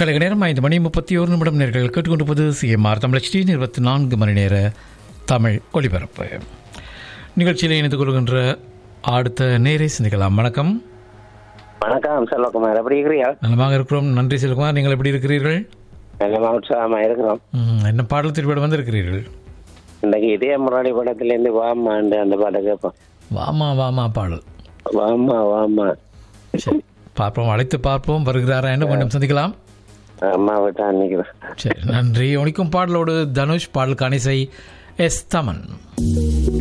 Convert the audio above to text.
கலைக நேரம் ஐந்து மணி முப்பத்தி ஒரு நிமிடம் நேர்கள் கேட்டுக்கொண்டிருப்பது சிஎம்ஆர் தமிழ் ஸ்ரீ இருபத்தி நான்கு மணி நேர தமிழ் ஒலிபரப்பு நிகழ்ச்சியில் இணைந்து கொள்கின்ற அடுத்த நேரை சிந்திக்கலாம் வணக்கம் வணக்கம் செல்வகுமார் எப்படி இருக்கிறீங்க நலமாக இருக்கிறோம் நன்றி செல்குமார் நீங்கள் எப்படி இருக்கிறீர்கள் நல்ல உற்சாகமா இருக்கிறோம் ம், என்ன பாடல் திருவிழா வந்திருக்கிறீர்கள் இன்னைக்கு இதே முன்னாடி படத்துல இருந்து வாமாண்டு அந்த பாட்டை கேட்போம் வாமா வாமா பாடல் வாமா வாமா சரி பார்ப்போம் அழைத்து பார்ப்போம் வருகிறாரா என்று மீண்டும் சந்திக்கலாம் அம்மா விட்டா நிக்கிறேன் சரி நன்றி உனிக்கும் பாடலோடு தனுஷ் பாடல் கணிசை எஸ் தமன்